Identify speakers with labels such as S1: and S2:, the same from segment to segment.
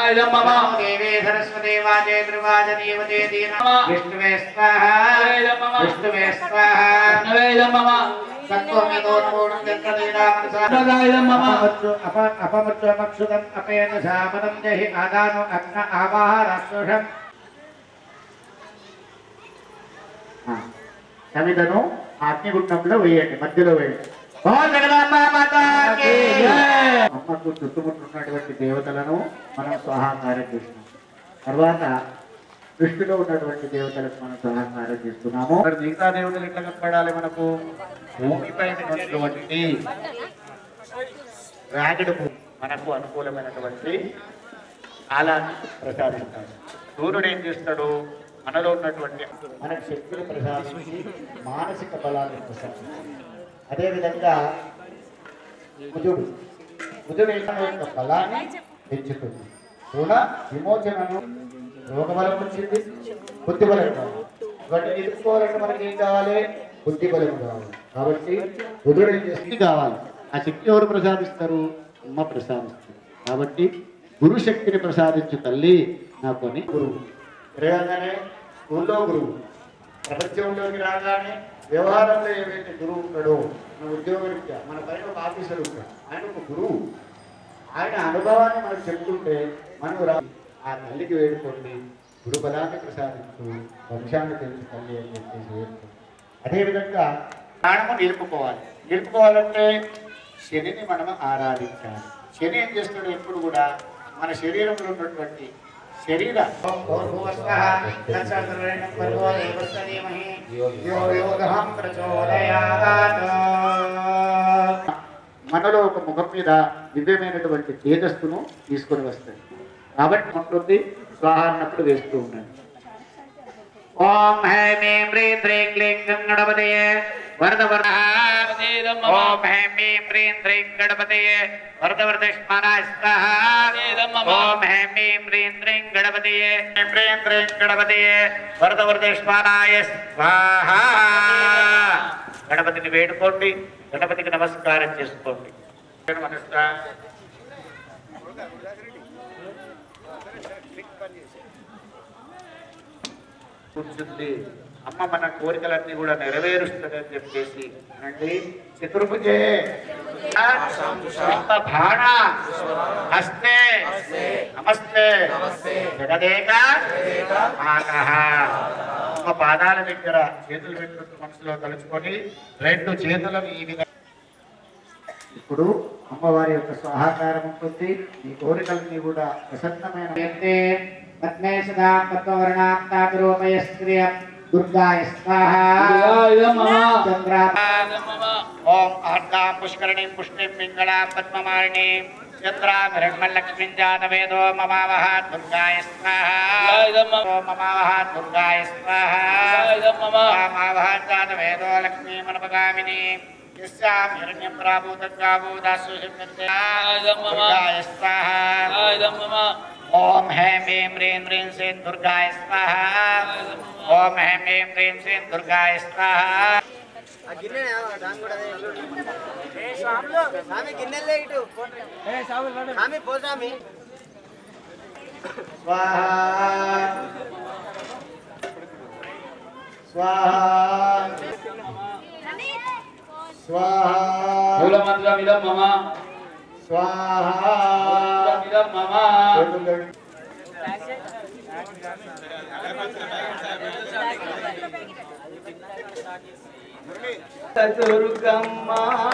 S1: ఇదం మమ
S2: నమో దేవే సరస్వతే వాజే త్రివాజ దేవతే దీన విష్ణువే స్వాహ
S1: ఇదం మమ
S2: విష్ణువే స్వాహ
S1: నవే ఇదం మమ
S2: సత్వమిదో నమోణం చంద్రలీలామనసా
S1: ఇదం మమ
S2: అపమృత్వమక్షుతం అపేన శామనం జహి ఆదానో అగ్న ఆవాహారాశ్రుషం సమితను అగ్నిగుండంలో వేయండి మధ్యలో వేయండి ఓ జగదాంబ మాతాకి అమ్మకు చుట్టుముట్టున్నటువంటి దేవతలను మనం స్వాహాకారం చేస్తున్నాం తర్వాత దృష్టిలో ఉన్నటువంటి దేవతలకు మనం సహాకారం చేస్తున్నాము మరి మిగతా దేవతలు ఎట్లా కనపడాలి మనకు భూమిపై ఉన్నటువంటి రాగడి భూమి మనకు అనుకూలమైనటువంటి కాలాన్ని ప్రసాదిస్తాడు సూర్యుడు ఏం చేస్తాడు మనలో ఉన్నటువంటి మనకు శక్తులు ప్రసాదించి మానసిక బలాన్ని ప్రసాదిస్తాడు అదేవిధంగా కుజుడు కుజుడు ఏంటంటే యొక్క బలాన్ని పెంచుతుంది రుణ విమోచనను రోగబలం వచ్చింది బుద్ధి బలం కావాలి ఇవన్నీ నిలుపుకోవాలంటే మనకి ఏం కావాలి బుద్ధి బలం కావాలి కాబట్టి బుధుడు ఏం శక్తి కావాలి ఆ శక్తి ఎవరు ప్రసాదిస్తారు అమ్మ ప్రసాదిస్తారు కాబట్టి గురు శక్తిని ప్రసాదించు తల్లి నాకు అని గురువు రాగానే స్కూల్లో గురువు ప్రపంచంలోకి రాగానే వ్యవహారంలో ఏవైతే గురువు ఉంటాడో మన ఉద్యోగరీత్యా మన పైన ఒక ఆఫీసర్ ఉంటాడు ఆయన ఒక గురువు ఆయన అనుభవాన్ని మనకు చెప్తుంటే మనం రా ఆ తల్లికి వేడుకోండి గురు బలాన్ని ప్రసాదిస్తూ వంశాన్ని తెలిసి తల్లి అని చెప్పేసి వేడుకోండి అదేవిధంగా ప్రాణము నిలుపుకోవాలి నిలుపుకోవాలంటే శనిని మనం ఆరాధించాలి శని ఏం చేస్తాడు ఎప్పుడు కూడా మన శరీరంలో ఉన్నటువంటి శరీర మనలో ఒక ముఖం మీద దివ్యమైనటువంటి తేజస్సును తీసుకొని వస్తుంది కాబట్టి ఉంటుంది స్వాహ అన్నప్పుడు వేస్తూ ఉన్నాడు ఓం హైం హ్రీం హ్రీం హ్రీం క్లీం గం గణపతయే వరద
S1: ఇదం మమ
S2: ఓం హ్రీం హ్రీం హ్రీం హ్రీం గణపతయే వరద వరదష్మానాయ స్వాహ
S1: ఇదం మమ
S2: ఓం హ్రీం హ్రీం హ్రీం హ్రీం గణపతయే హ్రీం హ్రీం హ్రీం గణపతయే వరద వరదష్మానాయ స్వాహ గణపతిని వేడుకోండి గణపతికి నమస్కారం చేసుకోండి మనస్తా కూర్చుంది అమ్మ మన కోరికలన్నీ కూడా నెరవేరుస్తుందని చెప్పేసి అనండి చతుర్భుజే బాణ హస్తే నమస్తే జగదేక ఆకహ అమ్మ పాదాల దగ్గర చేతులు పెట్టుకుంటూ మనసులో తలుచుకొని రెండు చేతులను ఈ విధంగా ఇప్పుడు అమ్మవారి యొక్క సహకారం ఉంటుంది ఈ కోరికలన్నీ కూడా ప్రసన్నమైన పద్మే సదా పద్మవర్ణాం తాకరోమయ స్త్రియం దుర్గాయ స్వాహ
S1: ఇదం మమ
S2: చంద్రా
S1: ఇదం మమ
S2: ఓం ఆర్దాం పుష్కరణీం పుష్టిం పింగళాం పద్మమాలినీం చంద్రాం హిరణ్మలక్ష్మీం జాతవేదో మమావహ దుర్గాయ స్వాహ
S1: ఇదం మమ
S2: ఓం మమావహ దుర్గాయ స్వాహ
S1: ఇదం మమ
S2: మమావహ జాతవేదో లక్ష్మీమనుపగామిని యస్యాం హిరణ్యం ప్రాభూతం గాభూదాసు
S1: ఇదం మమ
S2: దుర్గాయ స్వాహ
S1: ఇదం మమ
S2: ఓం హేం హ్రీం హ్రీం హ్రీం శ్రీం దుర్గాయ స్వాహ ఓం హేం హ్రీం హ్రీం శ్రీం దుర్గాయ స్వాహ
S3: స్వామి గిన్నెలే ఇటు స్వామి పో స్వామి
S2: స్వాహ స్వాహ స్వాహ
S1: మూలమంత్రం ఇదం మమ
S2: స్వాహ
S1: ఇదం మమ
S3: కదుర్గమ్మ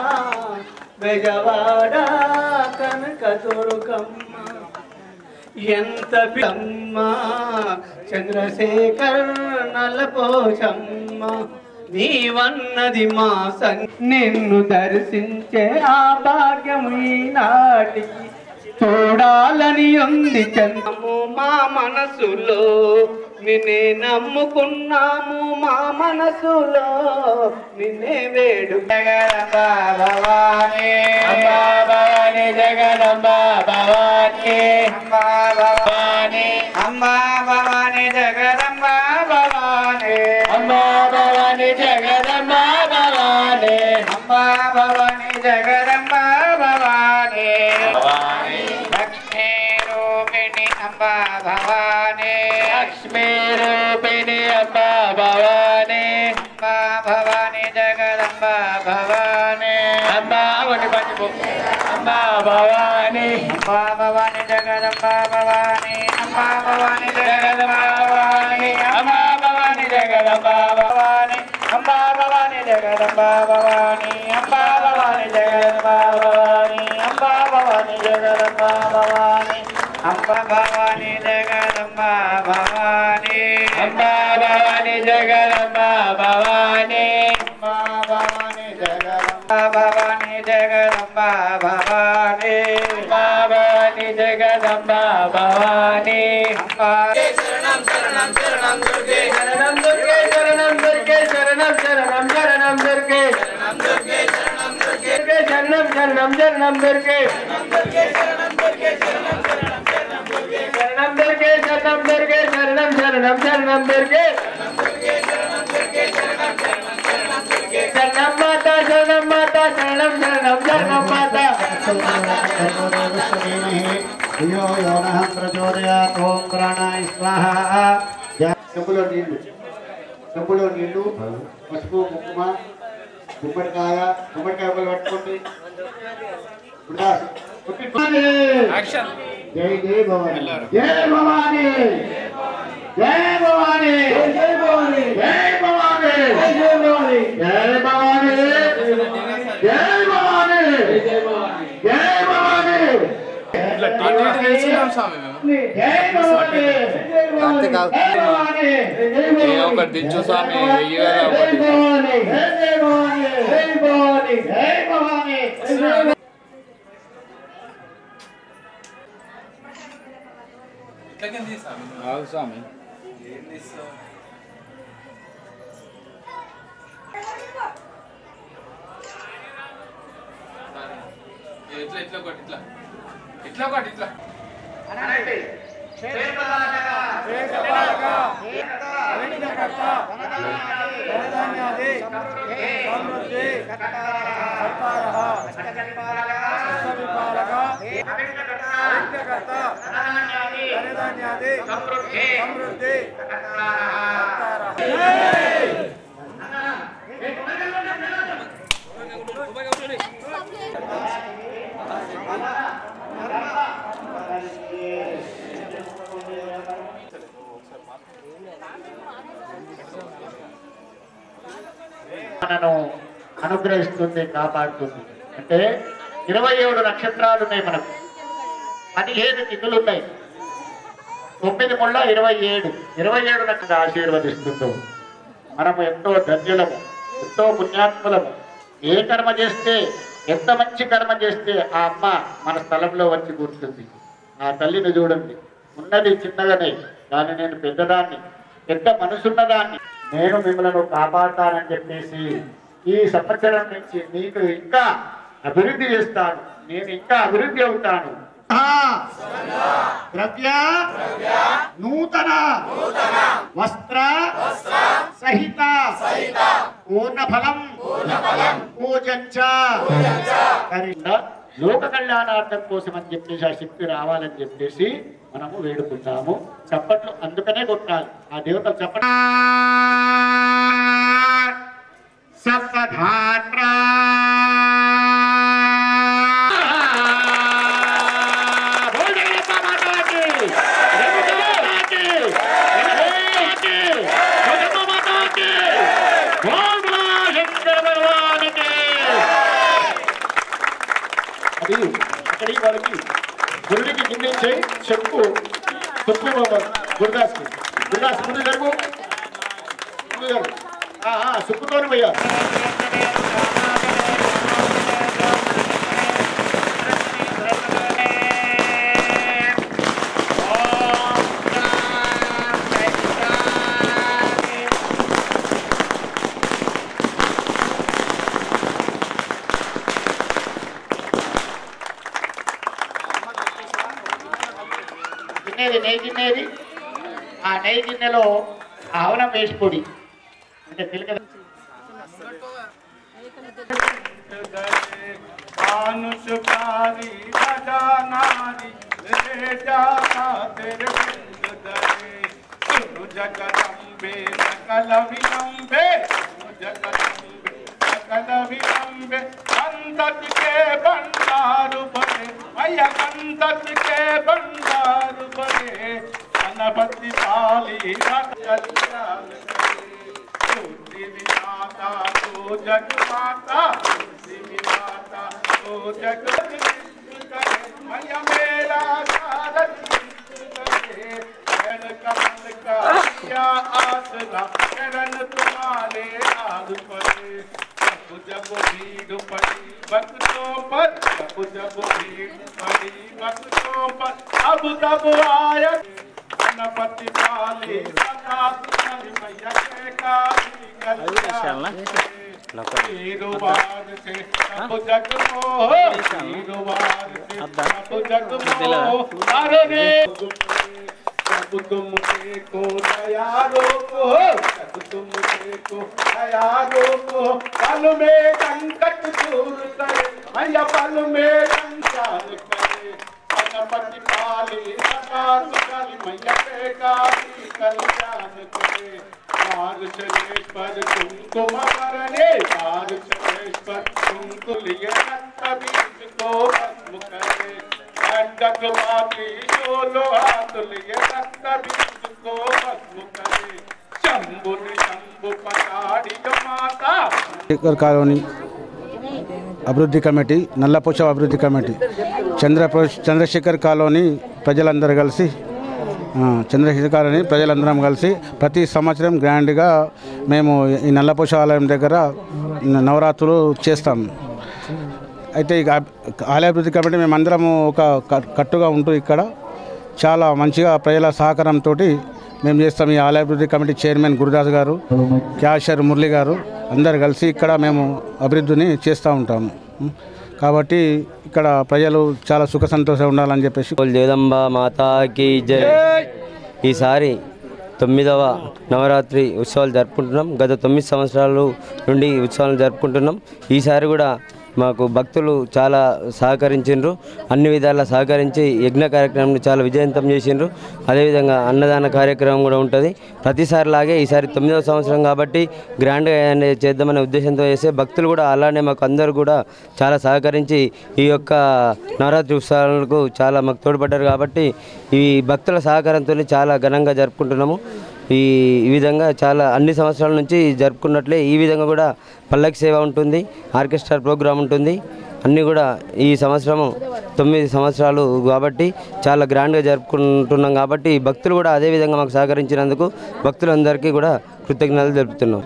S3: బెజవాడ కనక దుర్గమ్మ ఎంత పిల్లమ్మ చంద్రశేఖర్ నలపోషమ్మ నీవన్నది మా సం నిన్ను దర్శించే ఆ భాగ్యము ఈనాటికి చూడాలని ఉంది చంద్రము మా మనసులో నిన్నే నమ్ముకున్నాము మా మనసులో నిన్నే వేడు
S2: జగదంబ భవానీ అంబా భవానీ జగదంబ భవానీ అంబా భవానీ అంబా భవానీ జగదంబ భవానీ అంబా భవానీ జగదంబ భవానీ అంబా భవానీ జగదంబ భవానీ భవానీ లక్ష్మీ రూపిణి అంబ అంబా భవానీ లక్ష్మీ రూపిణి అంబా భవానీ అంబా భవానీ జగదంబా భవానీ అంబా ఒకటి పంచుకో అంబా భవానీ అంబా భవానీ జగదంబా భవానీ అంబా భవానీ జగదంబా భవానీ అంబా భవానీ జగదంబా భవానీ అంబా భవానీ జగదంబా భవానీ అంబా భవానీ జగదంబా భవానీ అంబా భవానీ జగదంబా భవానీ అంబా భవానీ జగదంబా భవానీ అంబా భవానీ జగదంబా భవానీ అంబా భవానీ జగదంబా భవానీ జగదంబా భవానీ అంబా భవానీ జగదంబా భవానీ అంబా
S3: శరణం శరణం శరణం దుర్గే
S2: శరణం దుర్గే శరణం దుర్గే శరణం శరణం శరణం దుర్గే
S3: శరణం దుర్గే శరణం దుర్గే
S2: దుర్గే శరణం శరణం శరణం దుర్గే
S3: దుర్గే శరణం దుర్గే శరణం శరణం శరణం దుర్గే
S2: శరణం దుర్గే శరణం దుర్గే శరణం శరణం శరణం దుర్గే శరణం మాత శరణం మాత శరణం శరణం శరణం మాత
S4: చెంబులో నీళ్లు చెంబులో నీళ్లు పసుపు కుంకుమ గుమ్మడికాయ గుమ్మడికాయ ఒకరు పట్టుకోండి ఉల్లాస్. కొట్టి- జై జై భవాని జై భవాని జై భవాని జై భవాని జై భవాని జై భవాని జై భవాని జై భవాని జై భవాని జై భవాని
S1: ఏ ఒకటి దించు స్వామి, వెయ్యివేల ఒకటి. ఆగు స్వామి ఇట్లా ఇట్లా ఒకటి ఇట్లా ఇట్లా ఒకటి ఇట్లా
S2: మనను అనుగ్రహిస్తుంది కాపాడుతుంది అంటే ఇరవై ఏడు నక్షత్రాలు ఉన్నాయి మనకు పదిహేను తిథులు ఉన్నాయి తొమ్మిది ముళ్ళ ఇరవై ఏడు ఇరవై ఏడు నక్షత్రం ఆశీర్వదిస్తుందో మనము ఎంతో ధన్యులము ఎంతో పుణ్యాత్ములము ఏ కర్మ చేస్తే ఎంత మంచి కర్మ చేస్తే ఆ అమ్మ మన స్థలంలో వచ్చి కూర్చుంది ఆ తల్లిని చూడండి ఉన్నది చిన్నగానే కానీ నేను పెద్దదాన్ని పెద్ద మనసున్నదాన్ని నేను మిమ్మల్ని కాపాడుతానని చెప్పేసి ఈ సంవత్సరం నుంచి మీకు ఇంకా అభివృద్ధి చేస్తాను నేను ఇంకా అభివృద్ధి అవుతాను ద్రవ్య నూతన వస్త్ర సహిత పూర్ణ ఫలం పూజంచ కరింద లోక కళ్యాణార్థం కోసం అని చెప్పేసి ఆ శక్తి రావాలని చెప్పేసి మనము వేడుకుంటాము చప్పట్లు అందుకనే కొట్టాలి ఆ దేవత చప్పట్లు సప్తధాత్రా భోజనప్ప మాతాకి రేపు మాతాకి రేపు భోజనప్ప మాతాకి భోజన శంకర భగవానికి అది అక్కడి వాళ్ళకి గురుడికి కిందించి చెప్పు చెప్పు గురుదాస్కి గురుదాస్ ముందు జరుగు ముందు జరుగు ఆ, ఆ, సుక్కుతోని పోయా గిన్నెది నెయ్యి గిన్నెది ఆ నెయ్యి గిన్నెలో ఆవరం వేసి పొడి అంటే పిలక
S5: అనుష్కారి గజానాది जाना तेरे बिंद दरे सुनु जगदम्बे सकल विलंबे सुनु जगदम्बे सकल विलंबे संतत के भंडार बने मैया संतत के भंडार बने गणपति पाली कल्याण करे तुलसी विधाता तो जग माता तुलसी विधाता तो जग करे मैया मेरा सारथ करे शरण कमल का किया आसरा शरण तुम्हारे नाद पड़े जब जब भीड़ पड़ी भक्तों पर जब जब भीड़ पड़ी भक्तों पर अब तब आया गणपति पाली सदा तुम्हारी मैया के काली कल्याण वीरवार से सब जग मोह वीरवार से सब जग मोह अरे रे सब तुम देखो दयालो को सब तुम देखो दयालो को पल में संकट दूर करे मैया पल में संसार करे गणपति पाली सदा सुकाली मैया के काली कल्याण करे पार चले पर कुमकुम भरने पार चले पर कुमकुलिय रक्त बीज को भस्म करे खंडक माती चोलो हाथ लिए रक्त बीज को भस्म करे शंभु निशंभु पताड़ी माता
S6: శేఖర్ కాలనీ అభివృద్ధి కమిటీ నల్లపోచ అభివృద్ధి కమిటీ చంద్ర చంద్రశేఖర్ కాలనీ ప్రజలందరూ కలిసి ఆ, చంద్రశేఖర్ కాలనీ ప్రజలందరం కలిసి ప్రతి సంవత్సరం గ్రాండ్గా మేము ఈ నల్లపోచ ఆలయం దగ్గర నవరాత్రులు చేస్తాం అయితే ఇక ఆలయాభివృద్ధి కమిటీ మేమందరము ఒక క- కట్టుగా ఉంటూ ఇక్కడ చాలా మంచిగా ప్రజల సహకారంతో మేము చేస్తాం ఈ ఆలయాభివృద్ధి కమిటీ చైర్మన్ గురుదాస్ గారు క్యాషర్ మురళి గారు అందరు కలిసి ఇక్కడ మేము అభివృద్ధిని చేస్తూ ఉంటాము కాబట్టి ఇక్కడ ప్రజలు చాలా సుఖ సంతోషం ఉండాలని చెప్పేసి
S7: బోల్ జగదంబ మాతాకి జై ఈసారి తొమ్మిదవ నవరాత్రి ఉత్సవాలు జరుపుకుంటున్నాం గత తొమ్మిది సంవత్సరాలు నుండి ఈ ఉత్సవాలు జరుపుకుంటున్నాం ఈసారి కూడా మాకు భక్తులు చాలా సహకరించిండ్రు అన్ని విధాలా సహకరించి యజ్ఞ కార్యక్రమం చాలా విజయవంతం చేసిండ్రు అదేవిధంగా అన్నదాన కార్యక్రమం కూడా ఉంటుంది ప్రతిసారి లాగే ఈసారి తొమ్మిదవ సంవత్సరం కాబట్టి గ్రాండ్గా అనేది చేద్దామనే ఉద్దేశంతో చేస్తే భక్తులు కూడా అలానే మాకు అందరూ కూడా చాలా సహకరించి ఈ యొక్క నవరాత్రి ఉత్సవాలకు చాలా మాకు తోడ్పడ్డారు కాబట్టి ఈ భక్తుల సహకారంతో చాలా ఘనంగా జరుపుకుంటున్నాము ఈ ఈ విధంగా చాలా అన్ని సంవత్సరాల నుంచి జరుపుకున్నట్లే ఈ విధంగా కూడా పల్లకి సేవ ఉంటుంది ఆర్కెస్ట్రా ప్రోగ్రామ్ ఉంటుంది అన్నీ కూడా ఈ సంవత్సరము తొమ్మిది సంవత్సరాలు కాబట్టి చాలా గ్రాండ్గా జరుపుకుంటున్నాం కాబట్టి భక్తులు కూడా అదే విధంగా మాకు సహకరించినందుకు భక్తులందరికీ కూడా కృతజ్ఞతలు తెలుపుతున్నాం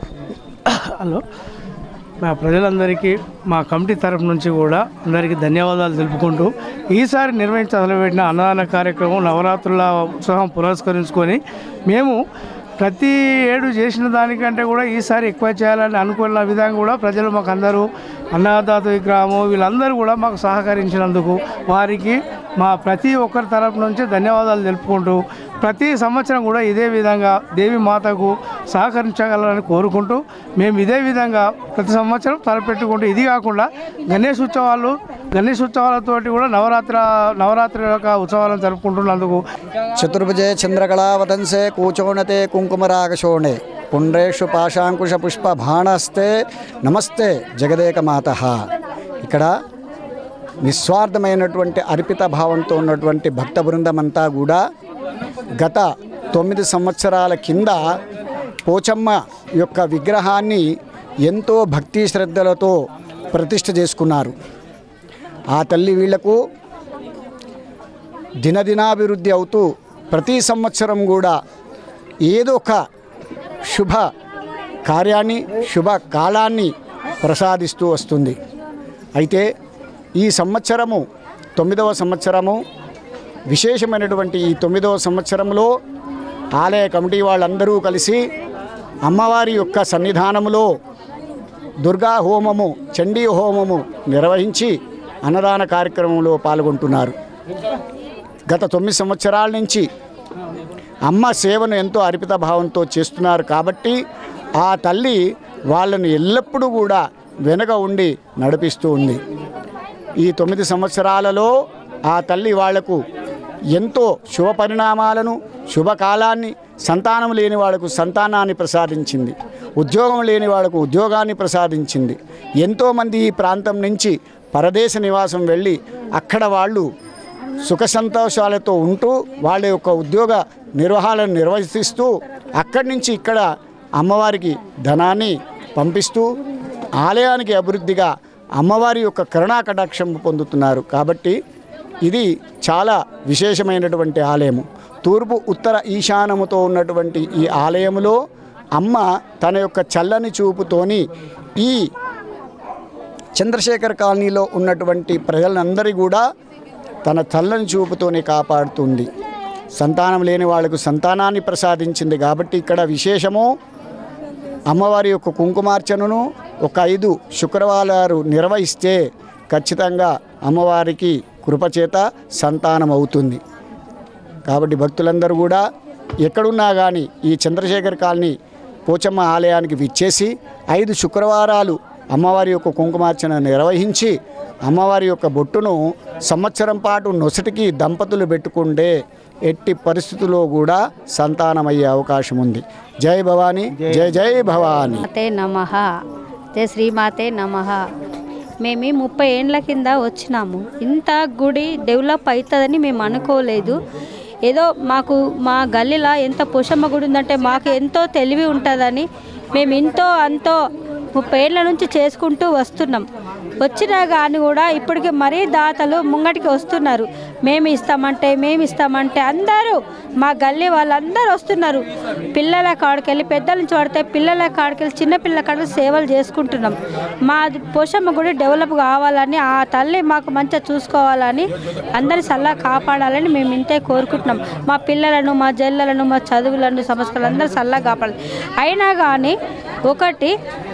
S8: హలో మా ప్రజలందరికీ మా కమిటీ తరపు నుంచి కూడా అందరికీ ధన్యవాదాలు తెలుపుకుంటూ ఈసారి నిర్వహించబడిన అన్నదాన కార్యక్రమం నవరాత్రుల ఉత్సవం పురస్కరించుకొని మేము ప్రతి ఏడు చేసిన దానికంటే కూడా ఈసారి ఎక్కువ చేయాలని అనుకున్న విధంగా కూడా ప్రజలు మాకు అందరూ అన్నదాత విగ్రహము వీళ్ళందరూ కూడా మాకు సహకరించినందుకు వారికి మా ప్రతి ఒక్కరి తరపు నుంచి ధన్యవాదాలు తెలుపుకుంటూ ప్రతి సంవత్సరం కూడా ఇదే విధంగా దేవి మాతకు సహకరించగలరని కోరుకుంటూ మేము ఇదే విధంగా ప్రతి సంవత్సరం తలపెట్టుకుంటూ ఇది కాకుండా గణేష్ ఉత్సవాలు గణేష్ ఉత్సవాలతోటి కూడా నవరాత్ర నవరాత్రి యొక్క ఉత్సవాలను జరుపుకుంటున్నందుకు
S9: చతుర్భుజే చంద్రకళావతంసే కూచోణతే కుంకుమరాగశోణే పుండ్రేషు పాశాంకుశ పుష్ప బాణస్తే నమస్తే జగదేక మాత ఇక్కడ నిస్వార్థమైనటువంటి అర్పిత భావంతో ఉన్నటువంటి భక్త బృందమంతా కూడా గత తొమ్మిది సంవత్సరాల కింద పోచమ్మ యొక్క విగ్రహాన్ని ఎంతో భక్తి శ్రద్ధలతో ప్రతిష్ఠ చేసుకున్నారు ఆ తల్లి వీళ్లకు దినదినాభివృద్ధి అవుతూ ప్రతి సంవత్సరం కూడా ఏదో ఒక శుభ కార్యాన్ని శుభ కాలాన్ని ప్రసాదిస్తూ వస్తుంది అయితే ఈ సంవత్సరము తొమ్మిదవ సంవత్సరము విశేషమైనటువంటి ఈ తొమ్మిదవ సంవత్సరంలో ఆలయ కమిటీ వాళ్ళందరూ కలిసి అమ్మవారి యొక్క సన్నిధానములో దుర్గా హోమము చండీ హోమము నిర్వహించి అన్నదాన కార్యక్రమంలో పాల్గొంటున్నారు గత తొమ్మిది సంవత్సరాల నుంచి అమ్మ సేవను ఎంతో అర్పిత భావంతో చేస్తున్నారు కాబట్టి ఆ తల్లి వాళ్ళను ఎల్లప్పుడూ కూడా వెనక ఉండి నడిపిస్తూ ఉంది ఈ తొమ్మిది సంవత్సరాలలో ఆ తల్లి వాళ్లకు ఎంతో శుభ పరిణామాలను శుభకాలాన్ని సంతానం లేని వాళ్లకు సంతానాన్ని ప్రసాదించింది ఉద్యోగం లేని వాళ్లకు ఉద్యోగాన్ని ప్రసాదించింది ఎంతోమంది ఈ ప్రాంతం నుంచి పరదేశ నివాసం వెళ్ళి అక్కడ వాళ్ళు సుఖ సంతోషాలతో ఉంటూ వాళ్ళ యొక్క ఉద్యోగ నిర్వహణను నిర్వహిస్తూ అక్కడి నుంచి ఇక్కడ అమ్మవారికి ధనాన్ని పంపిస్తూ ఆలయానికి అభివృద్ధిగా అమ్మవారి యొక్క కరుణా కటాక్షం పొందుతున్నారు కాబట్టి ఇది చాలా విశేషమైనటువంటి ఆలయము తూర్పు ఉత్తర ఈశానముతో ఉన్నటువంటి ఈ ఆలయములో అమ్మ తన యొక్క చల్లని చూపుతోని ఈ చంద్రశేఖర్ కాలనీలో ఉన్నటువంటి ప్రజలందరి కూడా తన చల్లని చూపుతోనే కాపాడుతుంది సంతానం లేని వాళ్లకు సంతానాన్ని ప్రసాదించింది కాబట్టి ఇక్కడ విశేషము అమ్మవారి యొక్క కుంకుమార్చనను ఒక ఐదు శుక్రవారాలు నిర్వహిస్తే ఖచ్చితంగా అమ్మవారికి కృపచేత సంతానం అవుతుంది కాబట్టి భక్తులందరూ కూడా ఎక్కడున్నా కానీ ఈ చంద్రశేఖర్ కాలనీ పోచమ్మ ఆలయానికి విచ్చేసి ఐదు శుక్రవారాలు అమ్మవారి యొక్క కుంకుమార్చన నిర్వహించి అమ్మవారి యొక్క బొట్టును సంవత్సరం పాటు నొసటికి దంపతులు పెట్టుకుంటే ఎట్టి పరిస్థితుల్లో కూడా సంతానమయ్యే అవకాశం ఉంది జై భవానీ జై జై భవానీ
S10: మాతే నమ జయ శ్రీమాతే నమ మేము ఈ ముప్పై ఏండ్ల కింద వచ్చినాము ఇంత గుడి డెవలప్ అవుతుందని మేము అనుకోలేదు ఏదో మాకు మా గల్లీలో ఎంత పోషమ్మ గుడి ఉందంటే మాకు ఎంతో తెలివి ఉంటుందని మేము ఇంతో అంతో ముప్పై ఏళ్ళ నుంచి చేసుకుంటూ వస్తున్నాం వచ్చినా కానీ కూడా ఇప్పటికి మరీ దాతలు ముంగటికి వస్తున్నారు మేము ఇస్తామంటే మేము ఇస్తామంటే అందరూ మా గల్లీ వాళ్ళందరూ వస్తున్నారు పిల్లల కాడికెళ్ళి పెద్దల నుంచి పడితే పిల్లల కాడికెళ్ళి చిన్న పిల్లల కాడికి సేవలు చేసుకుంటున్నాం మా పోషమ్మ గుడి డెవలప్ కావాలని ఆ తల్లి మాకు మంచిగా చూసుకోవాలని అందరి సల్లా కాపాడాలని మేము ఇంతే కోరుకుంటున్నాం మా పిల్లలను మా జల్లలను మా చదువులను సంస్కరణలు అందరూ సల్లా కాపాడాలి అయినా కానీ ఒకటి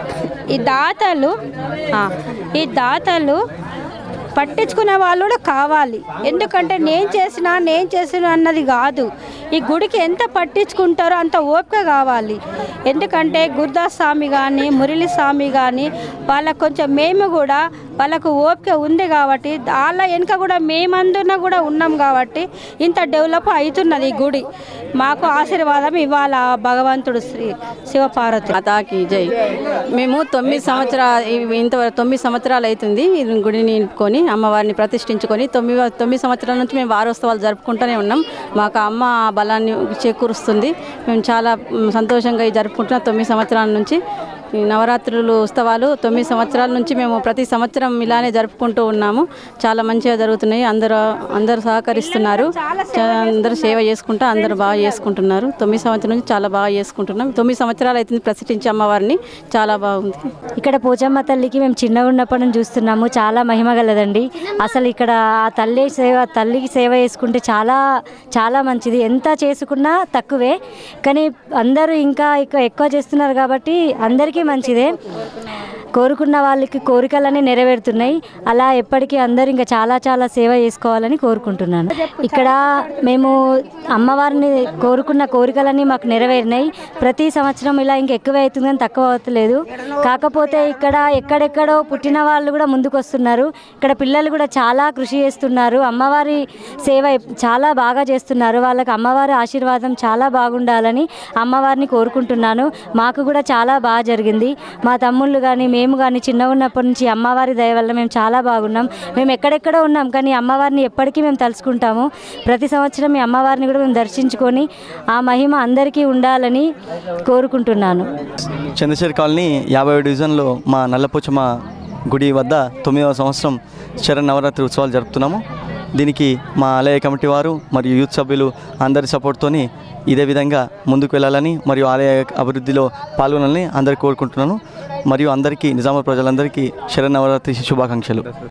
S10: ఈ దాతలు ఆ, ఈ దాతలు పట్టించుకునే వాళ్ళు కూడా కావాలి ఎందుకంటే నేను చేసినా నేను చేసిన అన్నది కాదు ఈ గుడికి ఎంత పట్టించుకుంటారో అంత ఓపిక కావాలి ఎందుకంటే గురుదాస్ స్వామి కానీ మురళి స్వామి కానీ వాళ్ళకు కొంచెం మేము కూడా వాళ్ళకు ఓపిక ఉంది కాబట్టి వాళ్ళ వెనుక కూడా మేమందున కూడా ఉన్నాం కాబట్టి ఇంత డెవలప్ అవుతున్నది ఈ గుడి మాకు ఆశీర్వాదం ఇవాళ భగవంతుడు శ్రీ శివపార్వతి
S11: మాతాకి జై మేము తొమ్మిది సంవత్సరాలు ఇంతవరకు తొమ్మిది సంవత్సరాలు అవుతుంది ఈ గుడిని నిలుపుకొని అమ్మవారిని ప్రతిష్ఠించుకొని తొమ్మిది తొమ్మిది సంవత్సరాల నుంచి మేము వారోత్సవాలు జరుపుకుంటూనే ఉన్నాం మాకు అమ్మ ఆ బలాన్ని చేకూరుస్తుంది మేము చాలా మ్, సంతోషంగా ఇది జరుపుకుంటున్నాం తొమ్మిది సంవత్సరాల నుంచి ఈ నవరాత్రులు ఉత్సవాలు తొమ్మిది సంవత్సరాల నుంచి మేము ప్రతి సంవత్సరం ఇలానే జరుపుకుంటూ ఉన్నాము చాలా మంచిగా జరుగుతున్నాయి అందరూ అందరూ సహకరిస్తున్నారు చా- అందరూ సేవ చేసుకుంటూ అందరూ బాగా చేసుకుంటున్నారు తొమ్మిది సంవత్సరాల నుంచి చాలా బాగా చేసుకుంటున్నాం తొమ్మిది సంవత్సరాలు అవుతుంది ప్రతిష్ఠించి అమ్మవారిని చాలా బాగుంది
S10: ఇక్కడ పోచమ్మ తల్లికి మేము చిన్నగా ఉన్నప్పటి నుంచి చూస్తున్నాము చాలా మహిమ గలదండి అసలు ఇక్కడ ఆ తల్లి సేవ తల్లికి సేవ చేసుకుంటే చాలా చాలా మంచిది ఎంత చేసుకున్నా తక్కువే కానీ అందరూ ఇంకా ఎక్కువ ఎక్కువ చేస్తున్నారు కాబట్టి అందరికీ మంచిదే కోరుకున్న వాళ్ళకి కోరికలన్నీ నెరవేరుతున్నాయి అలా ఎప్పటికీ అందరూ ఇంకా చాలా చాలా సేవ చేసుకోవాలని కోరుకుంటున్నాను ఇక్కడ మేము అమ్మవారిని కోరుకున్న కోరికలన్నీ మాకు నెరవేరినాయి ప్రతి సంవత్సరం ఇలా ఇంకా ఎక్కువ అవుతుంది కానీ తక్కువ అవుతలేదు కాకపోతే ఇక్కడ ఎక్కడెక్కడో పుట్టిన వాళ్ళు కూడా ముందుకు వస్తున్నారు ఇక్కడ పిల్లలు కూడా చాలా కృషి చేస్తున్నారు అమ్మవారి సేవ చాలా బాగా చేస్తున్నారు వాళ్ళకి అమ్మవారి ఆశీర్వాదం చాలా బాగుండాలని అమ్మవారిని కోరుకుంటున్నాను మాకు కూడా చాలా బాగా జరిగింది మా తమ్ముళ్ళు కానీ మేము కానీ చిన్నగా ఉన్నప్పటి నుంచి అమ్మవారి దయ వల్ల మేము చాలా బాగున్నాం మేము ఎక్కడెక్కడో ఉన్నాం కానీ అమ్మవారిని ఎప్పటికీ మేము తలుచుకుంటాము ప్రతి సంవత్సరం ఈ అమ్మవారిని కూడా మేము దర్శించుకొని ఆ మహిమ అందరికీ ఉండాలని కోరుకుంటున్నాను
S12: చంద్రశేఖర్ కాలనీ యాభై డివిజన్లో మా నల్లపోచమ్మ గుడి వద్ద తొమ్మిదవ సంవత్సరం శరణ్ నవరాత్రి ఉత్సవాలు జరుపుతున్నాము దీనికి మా ఆలయ కమిటీ వారు మరియు యూత్ సభ్యులు అందరి సపోర్ట్తోని ఇదే విధంగా ముందుకు వెళ్ళాలని మరియు ఆలయ అభివృద్ధిలో పాల్గొనాలని అందరికీ కోరుకుంటున్నాను మరియు అందరికీ నిజామాబాద్ ప్రజలందరికీ శరణ్ నవరాత్రి శుభాకాంక్షలు